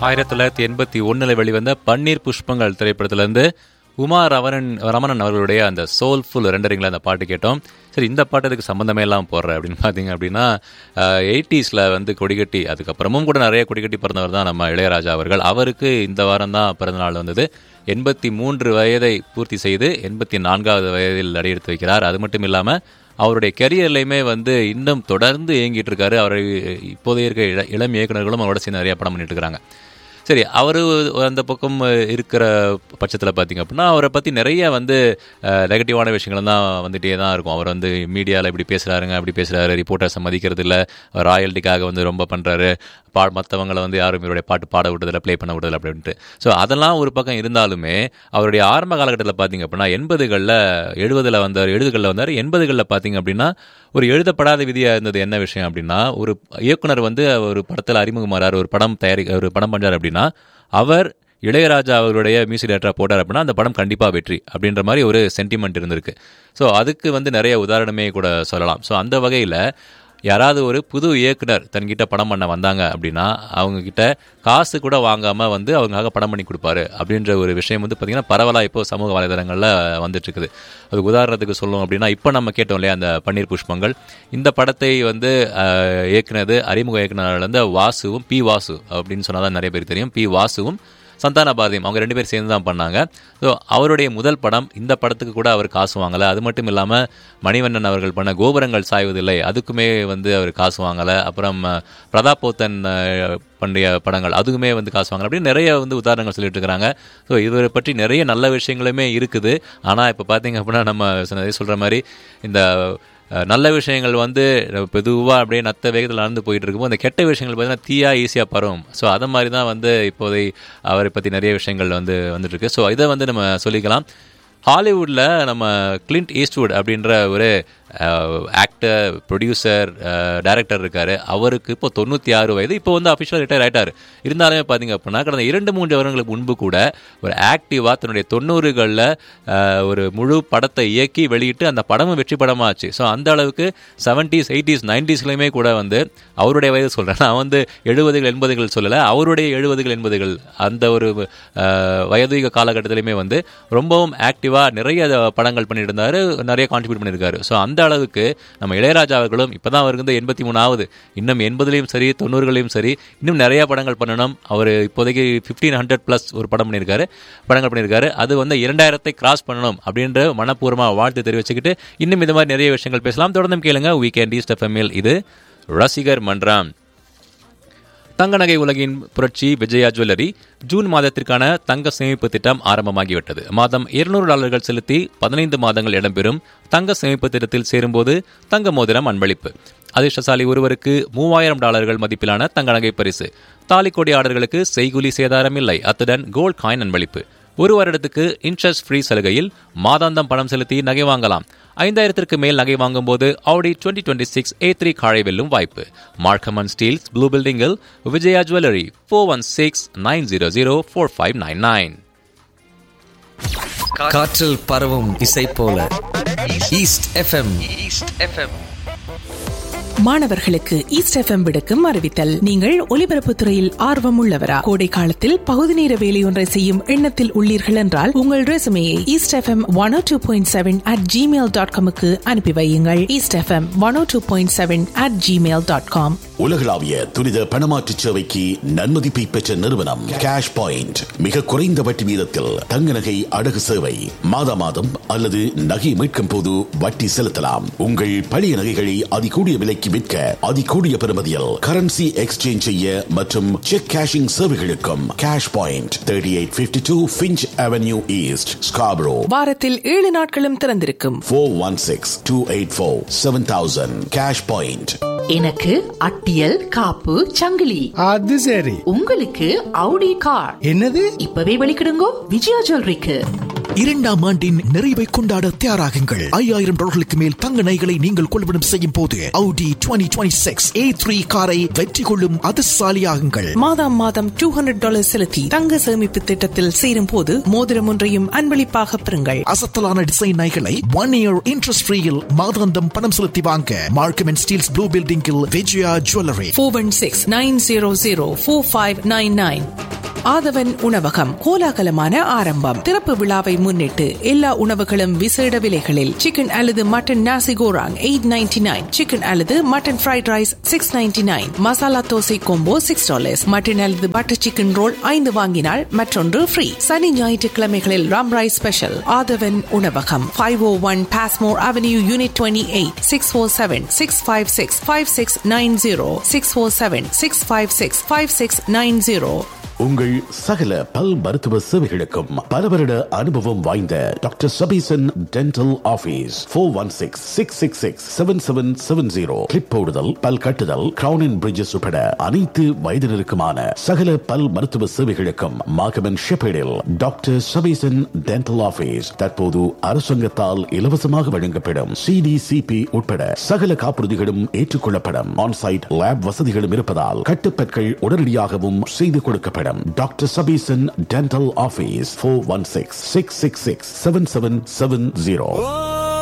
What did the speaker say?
ஆயிரத்தி தொள்ளாயிரத்தி எண்பத்தி ஒன்றில் வெளிவந்த பன்னீர் புஷ்பங்கள் திரைப்படத்திலேருந்து உமா ரமணன் ரமணன் அவர்களுடைய அந்த சோல்ஃபுல் ரெண்டரிங்கில் அந்த பாட்டு கேட்டோம் சரி இந்த பாட்டு அதுக்கு சம்மந்தமே எல்லாம் போடுற அப்படின்னு பார்த்தீங்க அப்படின்னா எயிட்டிஸில் வந்து கொடிகட்டி அதுக்கப்புறமும் கூட நிறைய கொடிகட்டி பிறந்தவர் தான் நம்ம இளையராஜா அவர்கள் அவருக்கு இந்த வாரம் தான் பிறந்தநாள் வந்தது எண்பத்தி மூன்று வயதை பூர்த்தி செய்து எண்பத்தி நான்காவது வயதில் அடியெடுத்து வைக்கிறார் அது மட்டும் இல்லாமல் அவருடைய கெரியர்லையுமே வந்து இன்னும் தொடர்ந்து இயங்கிட்டு இருக்காரு அவர் இப்போதைய இருக்க இள இளம் இயக்குநர்களும் அவரோட சேர்ந்து நிறைய படம் பண்ணிட்டு இருக்காங்க சரி அவர் அந்த பக்கம் இருக்கிற பட்சத்தில் பார்த்தீங்க அப்படின்னா அவரை பற்றி நிறைய வந்து நெகட்டிவான விஷயங்கள் தான் வந்துகிட்டே தான் இருக்கும் அவர் வந்து மீடியாவில் இப்படி பேசுகிறாருங்க அப்படி பேசுகிறாரு ரிப்போர்ட்டர்ஸை மதிக்கிறது இல்லை ராயல்ட்டிக்காக வந்து ரொம்ப பண்ணுறாரு பா மற்றவங்களை வந்து யாரும் இவருடைய பாட்டு பாட விடுறதில்ல ப்ளே பண்ண விடுறதில்ல அப்படின்ட்டு ஸோ அதெல்லாம் ஒரு பக்கம் இருந்தாலுமே அவருடைய ஆரம்ப காலகட்டத்தில் பார்த்தீங்க அப்படின்னா எண்பதுகளில் எழுபதில் வந்தார் எழுதுகளில் வந்தார் எண்பதுகளில் பார்த்தீங்க அப்படின்னா ஒரு எழுதப்படாத விதியாக இருந்தது என்ன விஷயம் அப்படின்னா ஒரு இயக்குனர் வந்து ஒரு படத்தில் அறிமுகமாறார் ஒரு படம் தயாரி ஒரு படம் பண்ணுறார் அப்படின்னா அவர் இளையராஜா அவருடைய மியூசிக் டேரக்டராக போட்டார் அப்படின்னா அந்த படம் கண்டிப்பாக வெற்றி அப்படின்ற மாதிரி ஒரு சென்டிமெண்ட் இருந்திருக்கு ஸோ அதுக்கு வந்து நிறைய உதாரணமே கூட சொல்லலாம் ஸோ அந்த வகையில் யாராவது ஒரு புது இயக்குனர் தன்கிட்ட படம் பண்ண வந்தாங்க அப்படின்னா அவங்கக்கிட்ட காசு கூட வாங்காமல் வந்து அவங்களுக்காக படம் பண்ணி கொடுப்பாரு அப்படின்ற ஒரு விஷயம் வந்து பார்த்திங்கன்னா பரவலாக இப்போ சமூக வலைதளங்களில் வந்துட்டு இருக்குது அதுக்கு உதாரணத்துக்கு சொல்லணும் அப்படின்னா இப்போ நம்ம கேட்டோம் இல்லையா அந்த பன்னீர் புஷ்பங்கள் இந்த படத்தை வந்து இயக்குனது அறிமுக இயக்குனர் வந்து வாசுவும் பி வாசு அப்படின்னு சொன்னால் தான் நிறைய பேர் தெரியும் பி வாசுவும் சந்தான பாரதியம் அவங்க ரெண்டு பேர் சேர்ந்து தான் பண்ணாங்க ஸோ அவருடைய முதல் படம் இந்த படத்துக்கு கூட அவர் காசு வாங்கலை அது மட்டும் இல்லாமல் மணிவண்ணன் அவர்கள் பண்ண கோபுரங்கள் சாய்வதில்லை அதுக்குமே வந்து அவர் காசு வாங்கலை அப்புறம் பிரதாப் போத்தன் பண்ணிய படங்கள் அதுக்குமே வந்து காசு வாங்கலை அப்படின்னு நிறைய வந்து உதாரணங்கள் சொல்லிட்டு இருக்கிறாங்க ஸோ இவரை பற்றி நிறைய நல்ல விஷயங்களுமே இருக்குது ஆனால் இப்போ பார்த்தீங்க அப்படின்னா நம்ம சொல்கிற மாதிரி இந்த நல்ல விஷயங்கள் வந்து பொதுவாக அப்படியே நத்த வேகத்தில் நடந்து போயிட்டு இருக்கும்போது அந்த கெட்ட விஷயங்கள் பார்த்தீங்கன்னா தீயாக ஈஸியாக பரவும் ஸோ அதை மாதிரி தான் வந்து இப்போதை அவரை பற்றி நிறைய விஷயங்கள் வந்து வந்துட்டு இருக்கு ஸோ இதை வந்து நம்ம சொல்லிக்கலாம் ஹாலிவுட்டில் நம்ம கிளின்ட் ஈஸ்ட்வுட் அப்படின்ற ஒரு ஆக்டர் ப்ரொடியூசர் டைரக்டர் இருக்கார் அவருக்கு இப்போ தொண்ணூற்றி ஆறு வயது இப்போ வந்து அஃபிஷியல் ரிட்டையர் ஆகிட்டார் இருந்தாலுமே பார்த்தீங்க அப்படின்னா கடந்த இரண்டு மூன்று வருடங்களுக்கு முன்பு கூட ஒரு ஆக்டிவாக தன்னுடைய தொண்ணூறுகளில் ஒரு முழு படத்தை இயக்கி வெளியிட்டு அந்த படமும் வெற்றி படமாச்சு ஸோ அந்த அளவுக்கு செவன்ட்டீஸ் எயிட்டிஸ் நைன்டிஸ்லையுமே கூட வந்து அவருடைய வயது சொல்கிறேன் நான் வந்து எழுபதுகள் எண்பதுகள் சொல்லலை அவருடைய எழுபதுகள் எண்பதுகள் அந்த ஒரு வயதிக காலகட்டத்திலையுமே வந்து ரொம்பவும் ஆக்டிவாக நிறைய படங்கள் பண்ணிட்டு இருந்தார் நிறைய கான்ட்ரிபியூட் பண்ணியிருக்காரு ஸோ அந்த அளவுக்கு நம்ம இளையராஜா அவர்களும் இப்போ தான் அவருக்கு எண்பத்தி மூணாவது இன்னும் எண்பதுலேயும் சரி தொண்ணூறுகளையும் சரி இன்னும் நிறைய படங்கள் பண்ணணும் அவர் இப்போதைக்கு ஃபிஃப்டீன் ஹண்ட்ரட் ப்ளஸ் ஒரு படம் பண்ணியிருக்காரு படங்கள் பண்ணியிருக்காரு அது வந்து இரண்டாயிரத்தை கிராஸ் பண்ணணும் அப்படின்ற மனப்பூர்வமாக வாழ்த்து தெரிவிச்சுக்கிட்டு இன்னும் இந்த மாதிரி நிறைய விஷயங்கள் பேசலாம் தொடர்ந்து கேளுங்க வீக்கெண்ட் ஈஸ்ட் எஃப்எம்எல் இது ரசிகர் மன்றம் தங்க நகை உலகின் புரட்சி விஜயா ஜுவல்லரி ஜூன் மாதத்திற்கான தங்க சேமிப்பு திட்டம் ஆரம்பமாகிவிட்டது மாதம் இருநூறு டாலர்கள் செலுத்தி பதினைந்து மாதங்கள் இடம்பெறும் தங்க சேமிப்பு திட்டத்தில் சேரும்போது தங்க மோதிரம் அன்பளிப்பு அதிர்ஷ்டசாலி ஒருவருக்கு மூவாயிரம் டாலர்கள் மதிப்பிலான தங்க நகை பரிசு தாலிக்கோடி ஆர்டர்களுக்கு செய்குலி சேதாரம் இல்லை அத்துடன் கோல்ட் காயின் அன்பளிப்பு ஒரு வருடத்துக்கு இன்ட்ரெஸ்ட் ஃப்ரீ சலுகையில் மாதாந்தம் பணம் செலுத்தி நகை வாங்கலாம் ஐந்தாயிரத்திற்கு மேல் நகை வாங்கும் போது Audi twenty twenty six A three காரை வெல்லும் வாய்ப்பு மார்க்கமன் ஸ்டீல்ஸ் ப்ளூ பில்டிங்கில் Vijaya jewellery four one six nine zero zero four five nine nine காற்றில் பரவும் இசை போல ஈஸ்ட் எஃப்எம் ஈஸ்ட் எஃப்எம் மாணவர்களுக்கு ஈஸ்ட் எஃப்எம் விடுக்கும் அறிவித்தல் நீங்கள் ஒலிபரப்பு துறையில் ஆர்வம் உள்ளவரா கோடை காலத்தில் பகுதி நேர வேலையொன்றை செய்யும் எண்ணத்தில் உள்ளீர்கள் என்றால் உங்கள் ரெசுமையை East FM one two point seven at Gmail dot காமுக்கு அனுப்பி வையுங்கள் East FM one two point seven at Gmail dot com உலகளாவிய துரித பணமாற்று சேவைக்கு நன்மதிப்பை பெற்ற நிறுவனம் கேஷ் பாயிண்ட் மிக குறைந்த வட்டி வீதத்தில் தங்க நகை அடகு சேவை மாதா மாதம் அல்லது நகை மீட்கும் போது வட்டி செலுத்தலாம் உங்கள் பழைய நகைகளை அதிகூடிய விலைக்கு விற்க அதிகூடிய பெறுமதியில் கரன்சி எக்ஸ்சேஞ்ச் செய்ய மற்றும் செக் கேஷிங் சேவைகளுக்கும் cash point thirty eight fifty two Finch avenue east Scarborough வாரத்தில் ஏழு நாட்களும் திறந்திருக்கும் four one six two eight four seven thousand cash point எனக்கு அட்டியல் காப்பு சங்கிலி அது சரி உங்களுக்கு அவுடி கார் என்னது இப்பவே வெளிக்கிடுங்கோ விஜயா ஜுவல்லரிக்கு இரண்டாம் ஆண்டின் நிறைவை கொண்டாட தயாராகுங்கள் ஐயாயிரம் டாலர்களுக்கு மேல் தங்க நகைகளை நீங்கள் கொள்வனம் செய்யும் போது Audi 2026 A3 காரை வெற்றி கொள்ளும் அதிர்ஷ்டசாலியாகுங்கள் மாதம் மாதம் டூ ஹண்ட்ரட் டாலர் செலுத்தி தங்க சேமிப்பு திட்டத்தில் சேரும் போது மோதிரம் ஒன்றையும் அன்பளிப்பாக பெறுங்கள் அசத்தலான டிசைன் நகைகளை ஒன் இயர் இன்ட்ரெஸ்ட் ஃப்ரீயில் மாதாந்தம் பணம் செலுத்தி வாங்க மார்க்கம் அண்ட் ஸ்டீல்ஸ் ப்ளூ பில்டிங்கில் Vijaya jewellery four one six nine zero zero four five nine nine Aadhavan உணவகம் கோலாகலமான ஆரம்பம் திறப்பு விழாவை முன்னிட்டு எல்லா உணவுகளும் விசேட விலைகளில் சிக்கன் அல்லது mutton nasi goreng eight ninety nine chicken அல்லது mutton fried rice six ninety nine masala dosa combo six dollars mutton அல்லது பட்டர் சிக்கன் ரோல் ஐந்து வாங்கினால் மற்றொன்று ஃப்ரீ சனி ஞாயிற்றுக்கிழமைகளில் ராம் ரைஸ் ஸ்பெஷல் ஆதவன் உணவகம் five O one Passmore avenue unit twenty eight six four seven six five six five six nine zero six four seven six five six five six nine zero உங்கள் சகல பல் மருத்துவ சேவைகளுக்கும் பல வருட அனுபவம் வாய்ந்த doctor Sabeesan dental office four one six six six six seven seven seven zero clip போடுதல் பல் கட்டுதல் கிரவுன் அண்ட் பிரிட்ஜஸ் உட்பட அனைத்து வயதினருக்குமான சகல பல் மருத்துவ சேவைகளுக்கும் மாகமன் ஷெப்பேடில் டாக்டர் சபீசன் டென்டல் ஆபீஸ் தற்போது அரசாங்கத்தால் இலவசமாக வழங்கப்படும் சிடிசிபி உட்பட சகல காப்புறுதிகளும் ஏற்றுக்கொள்ளப்படும் ஆன்சைட் லேப் வசதிகளும் இருப்பதால் கட்டுப்பற்கள் உடனடியாகவும் செய்து கொடுக்கப்படும் doctor Sabeesan dental office four one six six six six seven seven seven zero